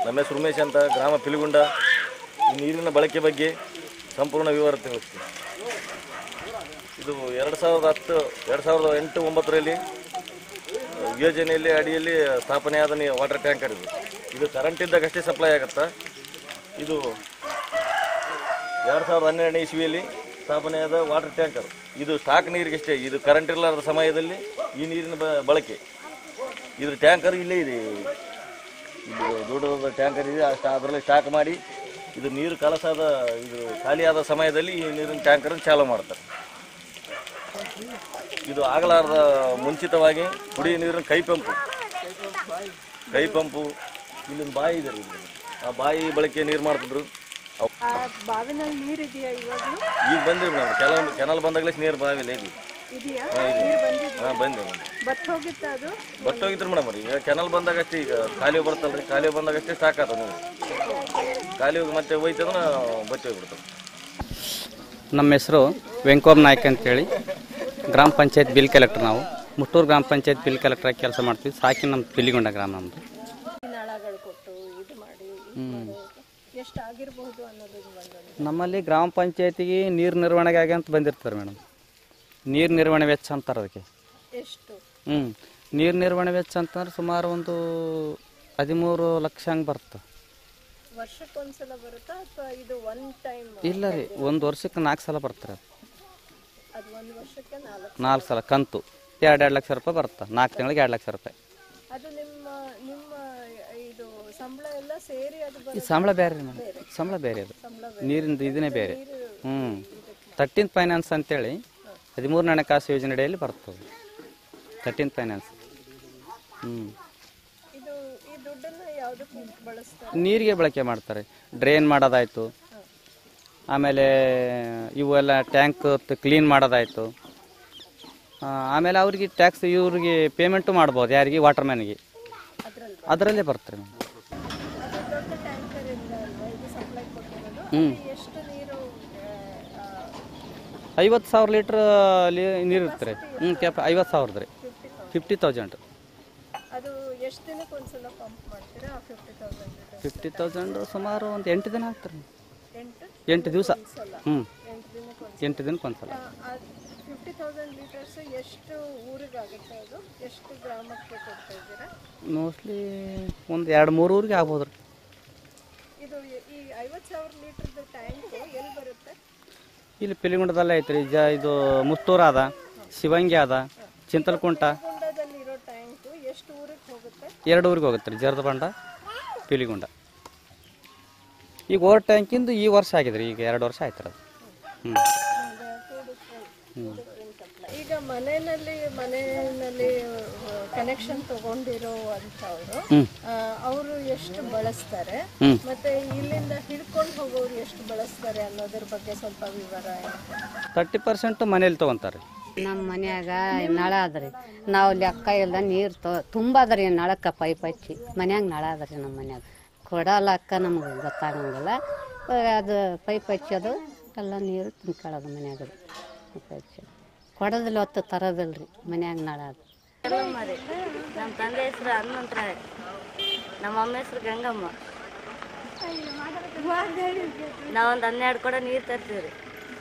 ನಮ್ಮ ಹೆಸರು ಉಮೇಶ್ ಅಂತ ಗ್ರಾಮ ಪಿಲಿಗುಂಡ ಈ ನೀರಿನ ಬಳಕೆ ಬಗ್ಗೆ ಸಂಪೂರ್ಣ ವಿವರ ತಿಳಿಸ್ತೀನಿ ಇದು ಎರಡು ಸಾವಿರದ ಹತ್ತು ಎರಡು ಸಾವಿರದ ಎಂಟು ಒಂಬತ್ತರಲ್ಲಿ ಯೋಜನೆಯಲ್ಲಿ ಅಡಿಯಲ್ಲಿ ಸ್ಥಾಪನೆಯಾದ ನೀ ವಾಟರ್ ಟ್ಯಾಂಕರ್ ಇದು ಇದು ಕರೆಂಟ್ ಇದ್ದಾಗಷ್ಟೇ ಸಪ್ಲೈ ಆಗುತ್ತಾ ಇದು ಎರಡು ಸಾವಿರದ ಹನ್ನೆರಡನೇ ಇಸ್ವಿಯಲ್ಲಿ ಸ್ಥಾಪನೆಯಾದ ವಾಟರ್ ಟ್ಯಾಂಕರ್ ಇದು ಸ್ಟಾಕ್ ನೀರಿಗಷ್ಟೇ ಇದು ಕರೆಂಟ್ ಇರಲಾರದ ಸಮಯದಲ್ಲಿ ಈ ನೀರಿನ ಬ- ಬಳಕೆ ಇದ್ರ ಟ್ಯಾಂಕರ್ ಇಲ್ಲೇ ಇದೆ ಇದು ದೊಡ್ಡದಾದ ಟ್ಯಾಂಕರ್ ಇದೆ ಅಷ್ಟು ಅದರಲ್ಲಿ ಸ್ಟಾಕ್ ಮಾಡಿ ಇದು ನೀರು ಕಲಸಾದ ಇದು ಖಾಲಿಯಾದ ಸಮಯದಲ್ಲಿ ಈ ನೀರಿನ ಟ್ಯಾಂಕರನ್ನು ಚಾಲೂ ಮಾಡ್ತಾರೆ ಇದು ಆಗಲಾರದ ಮುಂಚಿತವಾಗಿ ಕುಡಿಯುವ ನೀರಿನ ಕೈ ಪಂಪು ಕೈ ಪಂಪು ಇಲ್ಲೊಂದು ಬಾಯಿ ಇದೆ ರೀ ಇಲ್ಲಿ. ಆ ಬಾಯಿ ಬಳಕೆ ನೀರು ಮಾಡ್ತಿದ್ರು ಅವ್- ಆ ಬಾವಿನಲ್ಲಿ ನೀರಿದೆಯಾ ಇವಾಗಲೂ ಈಗ ಬಂದಿರಿ ನಾವು ಕೆಲವೊಂದು ಕೆನಲ್ ಬಂದಾಗಲೇ ನೀರು ಬಾವಿಲ್ಲ ಇದೆ ಇದೆಯಾ ನೀರು ಬಂದಿದೆ ಹಾಂ ಬಂದೆ ಬಂದೆ ಬತ್ ಹೋಗಿತ್ತಾ ಅದು ಬಟ್ ಹೋಗಿದ್ರು ಮೇಡಮ್ ಈಗ ಕೆನಲ್ ಬಂದಾಗಷ್ಟೇ ಈಗ ಖಾಲಿ ಬರ್ತಲ್ರಿ ಖಾಲಿ ಬಂದಾಗಷ್ಟೇ ಸ್ಟಾಕ್ ಆತ ನೀವು ಖಾಲಿ ಹೋಗಿ ಮತ್ತೆ ಹೋಯ್ತಂದ್ರೆ ಬತ್ತಿ ಹೋಗ್ಬಿಡ್ತದೆ ನಮ್ಮ ಹೆಸರು ವೆಂಕೋಬ್ ನಾಯ್ಕ್ ಅಂತೇಳಿ ಗ್ರಾಮ ಪಂಚಾಯತ್ ಬಿಲ್ ಕಲೆಕ್ಟರ್ ನಾವು ಮುಟ್ಟೂರು ಗ್ರಾಮ ಪಂಚಾಯತ್ ಬಿಲ್ ಕಲೆಕ್ಟರ್ ಕೆಲಸ ಮಾಡ್ತೀವಿ ಸಾಕಿ ನಮ್ಮ ಪಿಲಿಗೊಂಡ ಗ್ರಾಮ ನಮ್ಮದು ನಾಳಗಳು ಕೊಟ್ಟು ಇದು ಮಾಡಿ ಎಷ್ಟು ಆಗಿರಬಹುದು ಅನ್ನೋದು ಒಂದು ನಮ್ಮಲ್ಲಿ ಗ್ರಾಮ ಪಂಚಾಯತಿಗೆ ನೀರು ನಿರ್ವಹಣೆಗಾಗಿ ಅಂತ ಬಂದಿರ್ತಾರೆ ಮೇಡಮ್ ನೀರು ನಿರ್ವಹಣೆ ವೆಚ್ಚ ಅಂತಾರೆ ಅದಕ್ಕೆ ಎಷ್ಟು ಹ್ಞೂ ನೀರು ನಿರ್ವಹಣೆ ವೆಚ್ಚ ಅಂತಂದ್ರೆ ಸುಮಾರು ಒಂದು ಹದಿಮೂರು ಲಕ್ಷ ಹಂಗೆ ಬರುತ್ತೆ ವರ್ಷಕ್ಕೊಂದ್ಸಲ ಬರುತ್ತಾ ಅಥವಾ ಇದು ಒನ್ ಟೈಮ್ ಇಲ್ಲ ರೀ ಒಂದು ವರ್ಷಕ್ಕೆ ನಾಲ್ಕು ಸಲ ಬರ್ತಾರೆ ಅದು ಒಂದು ವರ್ಷಕ್ಕೆ ನಾಲ್ಕು ನಾಲ್ಕು ಸಲ ಕಂತು ಎರಡು ಎರಡು ಲಕ್ಷ ರೂಪಾಯಿ ಬರುತ್ತೆ ನಾಲ್ಕು ತಿಂಗಳಿಗೆ ಎರಡು ಲಕ್ಷ ರೂಪಾಯಿ ಅದು ನಿಮ್ಮ ನಿಮ್ಮ ಇದು ಸಂಬಳ ಎಲ್ಲ ಸೇರಿ ಅದು ಈ ಬರುತ್ತೆ ಸಂಬಳ ಬೇರೆ ರೀ ಮೇಡಮ್ ಸಂಬಳ ಬೇರೆ ಅದು ನೀರಿಂದು ಇದನ್ನೇ ಬೇರೆ ಹ್ಞೂ ತರ್ಟೀನ್ ಫೈನಾನ್ಸ್ ಅಂತೇಳಿ ಹದಿಮೂರು ಹಣಕಾಸು ಯೋಜನೆ ಅಡಿಯಲ್ಲಿ ಬರ್ತದೆ ತರ್ಟೀನ್ ಫೈನಾನ್ಸ್ ಹ್ಞೂ ಇದು ಈ ದುಡ್ಡನ್ನ ಯಾವುದಕ್ಕೆ ಬಳಸ್ತಾರೆ ನೀರಿಗೆ ಬಳಕೆ ಮಾಡ್ತಾರೆ ಡ್ರೈನ್ ಮಾಡೋದಾಯಿತು ಆಮೇಲೆ ಇವೆಲ್ಲ ಟ್ಯಾಂಕ್ ಕ್ಲೀನ್ ಮಾಡೋದಾಯಿತು ಆ, ಆಮೇಲೆ ಅವ್ರಿಗೆ ಟ್ಯಾಕ್ಸ್ ಇವ್ರಿಗೆ ಪೇಮೆಂಟು ಮಾಡ್ಬೋದು ಯಾರಿಗೆ ವಾಟರ್ ಮ್ಯಾನಿಗೆ ಅದ್ರಲ್ಲಿ ಅದರಲ್ಲೇ ಬರ್ತಾರೆ ಮೇಡಮ್ ಅದು ದೊಡ್ಡ ಟ್ಯಾಂಕರ್ ಇಂದ ಅಲ್ವಾ ಇದು ಸಪ್ಲೈ ಕೊಟ್ಟಿರೋದು ಹ್ಞೂ ಎಷ್ಟು ನೀರು ಐವತ್ತು ಸಾವಿರ ಲೀಟ್ರ್ ನೀರು ಇರ್ತಾರೆ ಹ್ಞೂ ಕ್ಯಾಪ್ ಐವತ್ತು ಸಾವಿರದ ರೀ ಫಿಫ್ಟಿ ತೌಸಂಡ್ ಅದು ಎಷ್ಟು ದಿನಕ್ಕೆ ಒಂದ್ಸಲ ಪಂಪ್ ಮಾಡ್ತೀರಾ ಆ fifty thousand litre fifty thousand ಸುಮಾರು ಒಂದು ಎಂಟು ದಿನ ಆಗ್ತಾರೆ ಎಂಟು ಎಂಟು ದಿವಸ ಹ್ಞೂ ಎಂಟು ದಿನಕ್ಕೆ ಒಂದು ಎಂಟು ದಿನಕ್ಕೆ ಒಂದು ಸಲ ಫಿಫ್ಟಿ ತೌಸಂಡ್ ಲೀಟರ್ಸ್ ಎಷ್ಟು ಊರಿಗಾಗುತ್ತೆ ಅದು ಎಷ್ಟು ಗ್ರಾಮಕ್ಕೆ ಕೊಡ್ತಾ ಇದ್ದೀರಾ ಮೋಸ್ಟ್ಲಿ ಒಂದು ಎರಡು ಮೂರು ಊರಿಗೆ ಆಗ್ಬೋದು ರೀ ಇದು ಈ ಐವತ್ತು ಸಾವಿರ ಲೀಟರ್ದು ಟ್ಯಾಂಕ್ ಎಲ್ಲಿ ಬರುತ್ತೆ ಇಲ್ಲಿ ಪಿಲಿಗುಂಡದಲ್ಲೇ ಐತ್ರಿ ಜ ಇದು ಮುತ್ತೂರು ಅದ ಶಿವಂಗಿ ಅದ ಚಿಂತಲಕುಂಟ ಗುಂಡದಲ್ಲಿ ಇರೋ ಟ್ಯಾಂಕ್ ಎಷ್ಟು ಊರಿಗೆ ಹೋಗುತ್ತೆ ಎರಡು ಊರಿಗೆ ಹೋಗುತ್ತೆ ರೀ ಜರ್ದಬಂಡ ಪಿಲಿಗುಂಡ ಈಗ ಓವರ್ ಟ್ಯಾಂಕಿಂದು ಈ ವರ್ಷ ಆಗಿದೆ ರೀ ಈಗ ಎರಡು ವರ್ಷ ಆಯ್ತು ರೀ ಅದು ಹ್ಞೂ ಈಗ ಮನೆಯಲ್ಲಿ ಮನೆಯಲ್ಲಿ ಕನೆಕ್ಷನ್ ತಗೊಂಡಿರೋ ಅಂತವ್ರು ಹ್ಞೂ ಅವರು ಎಷ್ಟು ಬಳಸ್ತಾರೆ ಹ್ಞೂ ಮತ್ತೆ ಇಲ್ಲಿಂದ ಹಿಡ್ಕೊಂಡು ಹೋಗೋರು ಎಷ್ಟು ಬಳಸ್ತಾರೆ ಅನ್ನೋದ್ರ ಬಗ್ಗೆ ಸ್ವಲ್ಪ ವಿವರ ತರ್ಟಿ ಪರ್ಸೆಂಟ್ ಮನೇಲಿ ತೊಗೊತಾರೆ ನಮ್ಮ ಮನ್ಯಾಗ ನಳ ಅದ್ರಿ ನಾವು ಲೆಕ್ಕ ಇಲ್ದ ನೀರು ತೊ ತುಂಬ ಅದ್ರಿ ನಳಕ್ಕೆ ಪೈಪ್ ಹಚ್ಚಿ ಮನ್ಯಾಗ ನಳ ಅದ್ರಿ ನಮ್ಮ ಮನ್ಯಾಗ ಕೊಡಲಕ್ಕ ನಮ್ಗೆ ಗೊತ್ತಾಗಂಗಿಲ್ಲ ಅದು ಪೈಪ್ ಹಚ್ಚೋದು ಎಲ್ಲ ನೀರು ತುಂಬ್ಕೊಳ್ಳೋದು ಮನ್ಯಾಗ ಪೈಪ್ ಹಚ್ಚಿ ಕೊಡೋದಿಲ್ಲ ಹೊತ್ತು ತರೋದಿಲ್ರಿ ಮನ್ಯಾಗ ನಳ ಅದು ಎಲ್ಲಮ್ಮ ರೀ ನಮ್ಮ ತಂದೆ ಹೆಸರು ಹನುಮಂತರಾಯ ನಮ್ಮ ಅಮ್ಮ ಹೆಸರು ಗಂಗಮ್ಮ ನಾವೊಂದು ಹನ್ನೆರಡು ಕೊಡ ನೀರು ತರ್ತೀವಿ ರೀ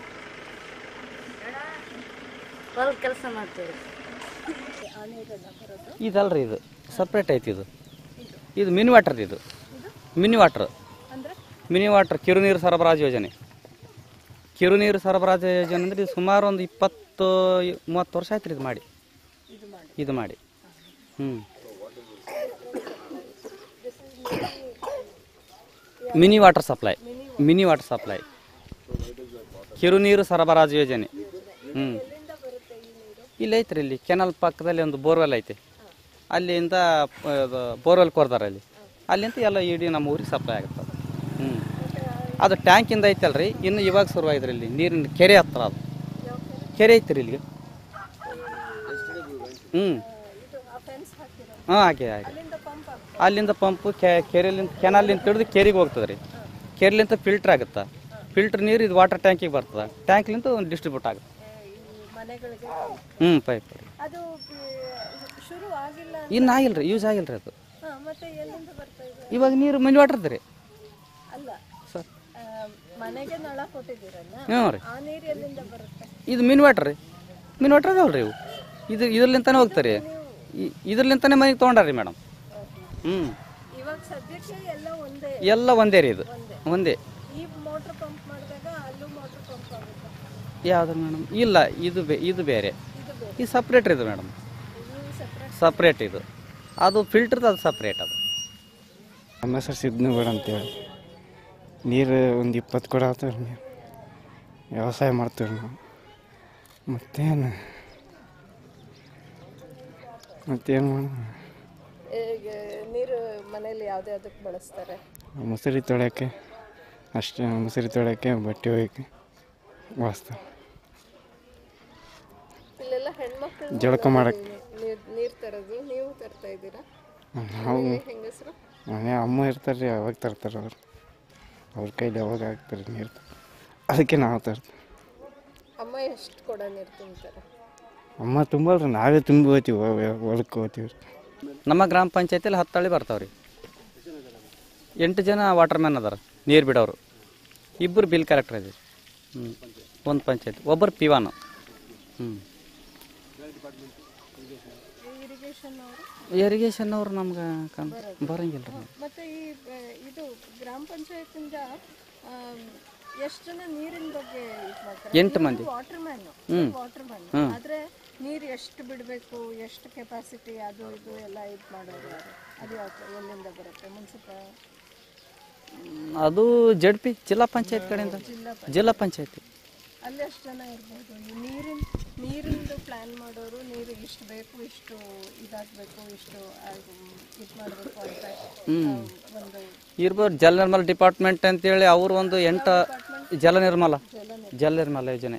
ಹೊಲ ಕೆಲಸ ಮಾಡ್ತೀವಿ ರೀ ಇದಲ್ರಿ ಇದು ಸಪ್ರೇಟ್ ಐತಿ ಇದು ಇದು ಮಿನಿ ವಾಟರ್ದು ಇದು ಮಿನಿ ವಾಟ್ರ್ ಮಿನಿ ವಾಟ್ರ್ ಕಿರು ನೀರು ಸರಬರಾಜು ಯೋಜನೆ ಕಿರು ನೀರು ಸರಬರಾಜು ಯೋಜನೆ ಅಂದ್ರೆ ಇದು ಸುಮಾರು ಒಂದು ಇಪ್ಪತ್ತು ಮೂವತ್ತು ವರ್ಷ ಆಯ್ತು ರೀ ಇದು ಮಾಡಿ ಇದು ಮಾಡಿ ಹ್ಞೂ mini water supply mini water supply ಕಿರು ನೀರು ಸರಬರಾಜು ಯೋಜನೆ ಹ್ಞೂ ಇಲ್ಲಿ ಐತ್ರಿ ಇಲ್ಲಿ ಕೆನಲ್ ಪಕ್ಕದಲ್ಲಿ ಒಂದು ಬೋರ್ವೆಲ್ ಐತೆ ಅಲ್ಲಿಂದ ಬೋರ್ವೆಲ್ ಕೊರ್ದಾರೆ ಅಲ್ಲಿ ಅಲ್ಲಿಂದ ಎಲ್ಲ ಇಡೀ ನಮ್ಮ ಊರಿಗೆ ಸಪ್ಲೈ ಆಗುತ್ತೆ ಅದು ಹ್ಞೂ ಅದು ಟ್ಯಾಂಕಿಂದ ಐತಲ್ರಿ ಇನ್ನು ಇವಾಗ ಶುರುವಾಯ್ತು ಇಲ್ಲಿ ನೀರಿನ ಕೆರೆ ಹತ್ರ ಅದು ಕೆರೆ ಐತ್ರಿ ಇಲ್ಲಿಗೆ ಹ್ಞೂ ಹಾಂ ಹಾಗೆ ಹಾಗೆ ಅಲ್ಲಿಂದ ಪಂಪು ಕೆರೆಲಿಂದ ಕೆನಲ್ಲಿಂದ ತಿಳಿದು ಕೆರೆಗೆ ಹೋಗ್ತದೆ ರೀ ಕೆರೆಲಿಂದ ಫಿಲ್ಟ್ರ್ ಆಗುತ್ತೆ ಫಿಲ್ಟ್ರ್ ನೀರು ಇದು ವಾಟರ್ ಟ್ಯಾಂಕಿಗೆ ಬರ್ತದೆ ಟ್ಯಾಂಕ್ಲಿಂದ ಒಂದು ಡಿಸ್ಟ್ರಿಬ್ಯೂಟ್ ಆಗುತ್ತೆ ಮನೆಗಳಿಗೆ ಹ್ಞೂ ಪೈಪ್ ರೀ ಅದು ಆ, ಶುರು ಆಗಿಲ್ಲ ಇನ್ನು ಆಗಿಲ್ಲ ರೀ ಯೂಸ್ ಆಗಿಲ್ಲ ರೀ ಅದು ಹಾ ಮತ್ತೆ ಎಲ್ಲಿಂದ ಬರ್ತಾ ಇದೆ ಇವಾಗ ನೀರು ಮಿನಿ ವಾಟರ್ ರೀ ಅಲ್ಲ ಸರ್ ಆ, ಮನೆಗೆ ನಳ ಕೊಟ್ಟಿದ್ದೀರಲ್ಲ ಹ್ಞೂ ರೀ ಆ ನೀರು ಎಲ್ಲಿಂದ ಬರುತ್ತೆ ಇದು ಮಿನಿ ವಾಟರ್ ರೀ ಮಿನಿ ವಾಟರ್ ಅದಾವಲ್ಲ ರೀ ಇವು ಇದು ಇದ್ರಲಿಂತಾನೆ ಹೋಗ್ತಾರೆ ಈ- ಇದ್ರಲಿಂತಾನೆ ಮನೆಗೆ ತೊಗೊಂಡಾರ ರೀ ಮೇಡಮ್ ಹ್ಞೂ ಇವಾಗ ಸದ್ಯಕ್ಕೆ ಎಲ್ಲ ಒಂದೇ ಎಲ್ಲ ಒಂದೇ ರೀ ಇದು ಒಂದೇ ಈ ಮೋಟ್ರ್ ಪಂಪ್ ಮಾಡಿದಾಗ ಅಲ್ಲೂ ಮೋಟ್ರ್ ಪಂಪ್ ಆಗುತ್ತೆ ಯಾವುದು ಮೇಡಮ್ ಇಲ್ಲ ಇದು ಬೇ ಇದು ಬೇರೆ ಇದು ಬೇರೆ ಇದು ಸಪ್ರೇಟ್ ಇದು ಮೇಡಮ್ ಇದು ಸಪ್ರೇಟ್ ಸಪ್ರೇಟ್ ಇದು ಅದು ಫಿಲ್ಟರ್ದು ಅದು ಸಪ್ರೇಟ್ ಅದು ನಮ್ಮ ಹೆಸರು ಸಿದ್ನಗೌಡ ಅಂತೇಳಿ ನೀರು ಒಂದು ಇಪ್ಪತ್ತು ಕೊಡ ಆಗ್ತವ್ರಿ ನೀರು ವ್ಯವಸಾಯ ಮಾಡ್ತೀವಿ ನಾವು ಮತ್ತೇನು ಮತ್ತೇನು ಮಾಡೋಣ ಈಗ ನೀರು ಮನೇಲಿ ಯಾವ್ದು ಯಾವ್ದಕ್ಕೆ ಬಳಸ್ತಾರೆ ಮುಸುರಿ ತೊಳೆಯೋಕ್ಕೆ ಅಷ್ಟೇ ಮುಸುರಿ ತೊಳೆಯೋಕ್ಕೆ ಬಟ್ಟೆ ಒಯ್ಯೋಕ್ಕೆ ಬಳಸ್ತಾರೆ ಇಲ್ಲೆಲ್ಲ ಹೆಣ್ಮಕ್ಳು ಜಳಕ ಮಾಡಕ್ಕೆ ನೀರು ನೀರು ತರೋದು ನೀವು ತರ್ತಾ ಇದ್ದೀರಾ ನಾವು ಹೆಂಗಸರು ಮನೆ ಅಮ್ಮ ಇರ್ತಾರೆ ರೀ ಅವಾಗ ತರ್ತಾರೆ ಅವ್ರು ಅವ್ರ ಕೈಲಿ ಯಾವಾಗ ಹಾಕ್ತಾರೆ ನೀರು ಅದಕ್ಕೆ ನಾವು ತರ್ತೀವಿ ಅಮ್ಮ ಎಷ್ಟು ಕೊಡ ನೀರು ತುಂಬ್ತಾರೆ ಅಮ್ಮ ತುಂಬಲ್ರಿ ನಾವೇ ತುಂಬಿ ಹೋಗ್ತೀವಿ ಹೊಲಕ್ಕೆ ಹೋಗ್ತೀವಿ ರೀ ನಮ್ಮ ಗ್ರಾಮ ಪಂಚಾಯತಿಯಲ್ಲಿ ಹತ್ತು ಹಳ್ಳಿ ಬರ್ತಾವೆ ರೀ ಎಂಟು ಜನ ವಾಟರ್ ಮ್ಯಾನ್ ಅದಾರ ನೀರು ಬಿಡೋರು ಇಬ್ಬರು ಬಿಲ್ ಕಲೆಕ್ಟರ್ ಇದೀವಿ ಹ್ಞೂ ಒಂದು ಪಂಚಾಯತ್ ಒಬ್ಬರು ಪಿವಾನು ಹ್ಞೂ ಇರಿಗೇಷನ್ ಅವರು ಇರಿಗೇಷನ್ ಅವ್ರು ನಮ್ಗೆ ಕನ್ ಬರಂಗಿಲ್ಲ ರೀ ಮತ್ತೆ ಈ ಆ, ಇದು ಗ್ರಾಮ ಪಂಚಾಯತಿಂದ ಎಷ್ಟು ಜನ ನೀರಿನ ಬಗ್ಗೆ ಇದು ಮಾಡ್ತಾರೆ ಎಂಟು ಮಂದಿ ವಾಟರ್ ಮ್ಯಾನ್ ವಾಟರ್ ಮ್ಯಾನ್ ಆದ್ರೆ ನೀರು ಎಷ್ಟು ಬಿಡಬೇಕು ಎಷ್ಟು ಕೆಪಾಸಿಟಿ ಅದು ಇದು ಎಲ್ಲ ಇದು ಮಾಡೋರು ಯಾರು? ಅದು ಯಾವ ಎಲ್ಲಿಂದ ಬರುತ್ತೆ ಮುನ್ಸಿಪಲ್ ಅದು ಜಡ್ ಪಿ ಜಿಲ್ಲಾ ಪಂಚಾಯತ್ ಕಡೆಯಿಂದ ಜಿಲ್ಲಾ ಪಂಚಾಯತಿ ಅಲ್ಲಿ ಎಷ್ಟು ಜನ ಇರ್ಬೋದು ಈ ನೀರಿನ ನೀರಿಂದು ಪ್ಲಾನ್ ಮಾಡೋರು ನೀರು ಇಷ್ಟು ಬೇಕು ಇಷ್ಟು ಇದಾಗಬೇಕು ಇಷ್ಟು ಇದು ಮಾಡಬೇಕು ಅಂತ ಆ, ಒಂದು ಇರ್ಬೋದು ಜಲ ನಿರ್ಮಲ ಡಿಪಾರ್ಟ್ಮೆಂಟ್ ಅಂತೇಳಿ ಅವ್ರು ಒಂದು ಎಂಟು ಜಲ ನಿರ್ಮಲ ಜಲ ನಿರ್ಮಲ ಯೋಜನೆ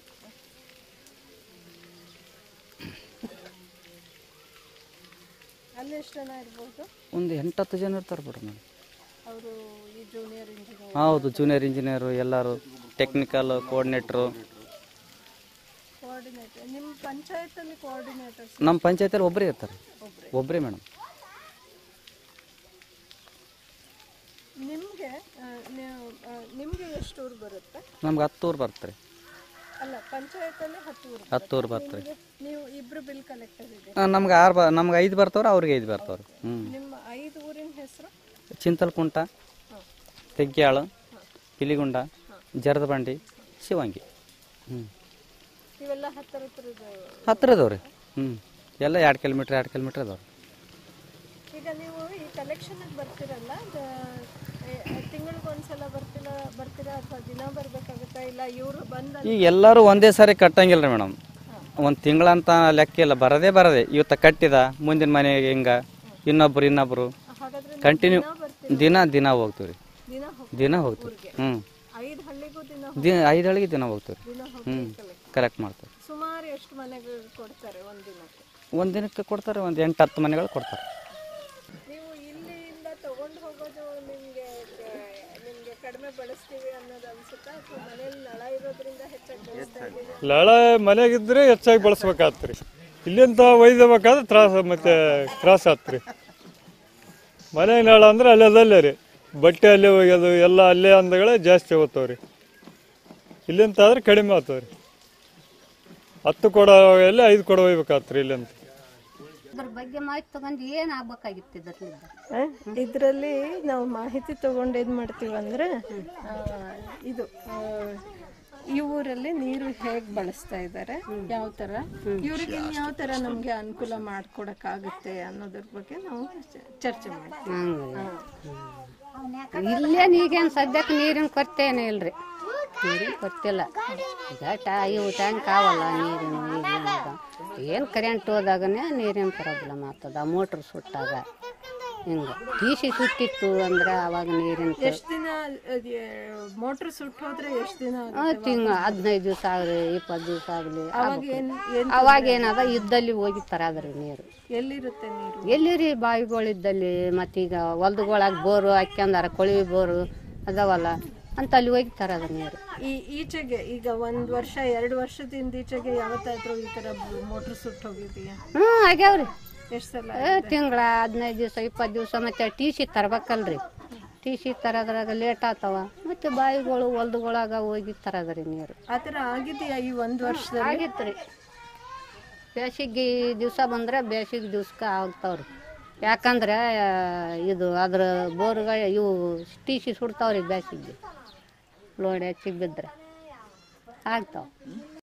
ಅಲ್ಲಿ ಎಷ್ಟು ಜನ ಇರ್ಬೋದು ಒಂದು ಎಂಟತ್ತು ಜನ ಇರ್ತಾರೆ ಬಿಡ್ರಿ ಮೇಡಮ್ ಅವರು ಈ ಜೂನಿಯರ್ ಇಂಜಿನಿಯರ್ ಹೌದು ಜೂನಿಯರ್ ಇಂಜಿನಿಯರು ಎಲ್ಲರೂ ಟೆಕ್ನಿಕಲ್ ಕೋಆರ್ಡಿನೇಟ್ರು ಕೋಆರ್ಡಿನೇಟರ್ ನಿಮ್ಮ ಪಂಚಾಯತಲ್ಲಿ ಕೋಆರ್ಡಿನೇಟರ್ಸ್ ನಮ್ಮ ಪಂಚಾಯತಿಯಲ್ಲಿ ಒಬ್ಬರೇ ಇರ್ತಾರೆ ಒಬ್ಬರೇ ಮೇಡಮ್ ನಿಮಗೆ ನಿಮಗೆ ಎಷ್ಟು ಊರು ಬರುತ್ತೆ ನಮ್ಗೆ ಹತ್ತು ಊರು ಬರ್ತಾರೆ ಅಲ್ಲ ಪಂಚಾಯತಲ್ಲಿ ಹತ್ತು ಊರು ಹತ್ತು ಊರು ಬರ್ತಾರೆ ನೀವು ಇಬ್ರು ಬಿಲ್ ಕಲೆಕ್ಟರ್ ಇದೆ ನಮ್ಗೆ ಆರು ಬ ನಮ್ಗೆ ಐದು ಬರ್ತಾವ್ರೆ ಅವ್ರಿಗೆ ಐದು ಬರ್ತಾವ್ರೆ ಹ್ಞೂ ನಿಮ್ಮ ಐದು ಊರಿನ ಹೆಸರು ಚಿಂತಲ್ಕುಂಟ ತೆಗ್ಗ್ಯಾಳು ಪಿಲಿಗುಂಡ ಜರದಬಂಡಿ ಶಿವಂಗಿ ಹ್ಞೂ ಇವೆಲ್ಲ ಹತ್ತರ ಹತ್ರದ ಹತ್ತಿರ ಅದಾವ್ರಿ ಹ್ಞೂ ಎಲ್ಲ ಎರಡು ಕಿಲೋಮೀಟ್ರ್ ಎರಡು ಕಿಲೋಮೀಟ್ರ್ ಅದಾವ್ರಿ ಈಗ ನೀವು ಈ ಕಲೆಕ್ಷನ್ಗೆ ಬರ್ತೀರಲ್ಲ ತಿಂಗಳಿಗೊಂದ್ಸಲ ಬರ್ತಿಲ್ಲ ಬರ್ತೀರಾ ಅಥವಾ ದಿನ ಬರ್ಬೇಕಾಗುತ್ತಾ ಇಲ್ಲ ಇವರು ಬಂದ ಈಗ ಎಲ್ಲರೂ ಒಂದೇ ಸಾರಿ ಕಟ್ಟಂಗಿಲ್ಲ ರೀ ಮೇಡಮ್ ಒಂದು ತಿಂಗಳಂತ ಲೆಕ್ಕ ಇಲ್ಲ ಬರದೇ ಬರದೆ ಇವತ್ತ ಕಟ್ಟಿದ ಮುಂದಿನ ಮನೆಗೆ ಹಿಂಗ ಇನ್ನೊಬ್ರು ಇನ್ನೊಬ್ರು ಹಾಗಾದ್ರೆ ಕಂಟಿನ್ಯೂ ದಿನ ದಿನ ಹೋಗ್ತೀವಿ ರೀ ದಿನ ಹೋಗಿ ದಿನ ಹೋಗ್ತೀವಿ ಹ್ಞೂ ಐದು ಹಳ್ಳಿಗೂ ದಿನ ದಿನ ಐದು ಹಳಿಗೆ ದಿನ ಹೋಗ್ತೀವಿ ದಿನ ಹೋಗಿ ಹ್ಞೂ collect- ಕಲೆಕ್ಟ್ ಮಾಡ್ತೀವಿ ಸುಮಾರು ಎಷ್ಟು ಮನೆಗಳು ಕೊಡ್ತಾರೆ ಒಂದು ದಿನಕ್ಕೆ ಒಂದು ದಿನಕ್ಕೆ ಕೊಡ್ತಾರೆ ಒಂದು ಎಂಟು ಹತ್ತು ಮನೆಗಳು ಕೊಡ್ತಾರೆ ನೀವು ಇಲ್ಲಿಂದ ತಗೊಂಡು ಹೋಗೋದು ನಿಮಗೆ ನಿಮಗೆ ಕಡಿಮೆ ಬಳಸ್ತೀವಿ ಅನ್ನೋದು ಅನ್ಸುತ್ತಾ ಅಥವಾ ಮನೇಲಿ ನಳ ಇರೋದ್ರಿಂದ ಹೆಚ್ಚಾಗಿ ಬಳಸ್ತಾ ಇದ್ದೀವಿ ಲಳ ಮನೆಗಿದ್ರೆ ಹೆಚ್ಚಾಗಿ ಬಳಸ್ಬೇಕಾತ್ರಿ ಇಲ್ಲಿಂದ ಒಯ್ದಬೇಕಾದ್ರೆ ತ್ರಾಸ ಮತ್ತೆ ತ್ರಾಸ ಆತ್ರಿ ಮನೆಗೆ ನಳ ಅಂದ್ರೆ ಅಲ್ಲದಲ್ಲೇ ರೀ ಬಟ್ಟೆ ಅಲ್ಲೇ ಒಯ್ಯೋದು ಎಲ್ಲ ಅಲ್ಲೇ ಅಂದಗಳೇ ಜಾಸ್ತಿ ಹೋಗ್ತಾವ್ರಿ ಇಲ್ಲಿಂದ ಆದ್ರೆ ಕಡಿಮೆ ಆಗ್ತಾವ್ರಿ ಹತ್ತು ಕೊಡ ಎಲ್ಲ ಐದು ಕೊಡ ಒಯ್ಬೇಕಾತ್ರಿ ಇಲ್ಲಿಂದ ಅದ್ರ ಬಗ್ಗೆ ಮಾಹಿತಿ ತಗೊಂಡು ಏನು ಆಗ್ಬೇಕಾಗಿತ್ತು ಇದ್ರಲ್ಲಿ ಇದರಲ್ಲಿ ನಾವು ಮಾಹಿತಿ ತಗೊಂಡು ಏನು ಮಾಡ್ತೀವಿ ಅಂದರೆ ಇದು ಆ, ಈ ಊರಲ್ಲಿ ನೀರು ಹೇಗೆ ಬಳಸ್ತಾ ಇದ್ದಾರೆ ಯಾವ ಥರ ಇವ್ರಿಗೆ ಯಾವ ಥರ ನಮಗೆ ಅನುಕೂಲ ಮಾಡ್ಕೊಡಕ್ಕಾಗುತ್ತೆ ಅನ್ನೋದ್ರ ಬಗ್ಗೆ ನಾವು ಚ- ಚರ್ಚೆ ಮಾಡ್ತೀವಿ ಇಲ್ಲೇನು ಈಗೇನು ಸದ್ಯಕ್ಕೆ ನೀರಿನ ಕೊರತೆ ಏನೂ ಇಲ್ರಿ ನೀರಿನ ಕೊರತೆ ಇಲ್ಲ ಈಗ ಟಾ ಇವು ಟ್ಯಾಂಕ್ ಅವಲ್ಲ ನೀರಿನ ಈಗಿನ ಏನು ಕರೆಂಟ್ ಹೋದಾಗನೇ ನೀರಿನ ಪ್ರಾಬ್ಲಮ್ ಆಗ್ತದ ಮೋಟ್ರ್ ಸುಟ್ಟಾಗ ಹಿಂಗೆ ಟಿ ಸಿ ಸುಟ್ಟಿತ್ತು ಅಂದ್ರೆ ಅವಾಗ ನೀರಿನ ಎಷ್ಟು ದಿನ ಮೋಟ್ರ್ ಸುಟ್ಟು ಹೋದ್ರೆ ಎಷ್ಟು ದಿನ ತಿಂಗ ಹದಿನೈದು ದಿವಸ ಆಗಲಿ ಇಪ್ಪತ್ತು ದಿವಸ ಆಗಲಿ ಅವಾಗ ಏನ್ ಏನ್ ಅವಾಗ ಏನದ ಇದ್ದಲ್ಲಿ ಹೋಗಿ ತರದ್ರಿ ನೀರು ಎಲ್ಲಿರುತ್ತೆ ನೀರು ಎಲ್ಲಿರಿ ಬಾವಿಗಳಿದ್ದಲ್ಲಿ ಮತ್ತೀಗ ಹೊಲ್ದಗೊಳಗೆ ಬೋರು ಹಾಕ್ಯಂದಾರ ಕೊಳವೆ ಬೋರು ಅದಾವಲ್ಲ ಅಂತ ಅಲ್ಲಿ ಹೋಗಿ ತರದ ನೀರು ಈ ಈಚೆಗೆ ಈಗ ಒಂದ್ ವರ್ಷ ಎರಡು ವರ್ಷದಿಂದ ಈಚೆಗೆ ಯಾವತ್ತಾದ್ರೂ ಈ ತರ ಮೋಟ್ರ್ ಸುಟ್ಟು ಹೋಗಿದೆಯಾ ಹ್ಞೂ ಆಗ್ಯಾವ್ರಿ ಎಷ್ಟು ಸಲ ತಿಂಗಳ ಹದಿನೈದು ದಿವಸ ಇಪ್ಪತ್ತು ದಿವಸ ಮತ್ತೆ ಟಿ ಸಿ ತರ್ಬೇಕಲ್ರಿ ಟಿ ಸಿ ತರೋದ್ರಾಗ ಲೇಟ್ ಆಗ್ತಾವ ಮತ್ತೆ ಬಾವಿಗಳು ಹೊಲ್ದುಗಳಾಗ ಹೋಗಿ ತರೋದ್ರಿ ನೀರು ಆ ಥರ ಆಗಿದೆಯಾ ಈ ಒಂದು ವರ್ಷದಲ್ಲಿ ಆಗಿತ್ತು ರೀ ಬೇಸಿಗೆ ದಿವಸ ಬಂದ್ರೆ ಬೇಸಿಗೆ ದಿವ್ಸಕ್ಕೆ ಆಗ್ತಾವ್ರಿ ಯಾಕಂದ್ರೆ ಆ, ಇದು ಅದ್ರ ಬೋರ್ಗಳು ಇವು ಟಿ ಸಿ ಸುಡ್ತಾವ್ರಿ ಬೇಸಿಗೆ ಲೋಡ್ ಹೆಚ್ಚಿಗೆ ಬಿದ್ದರೆ ಆಗ್ತಾವ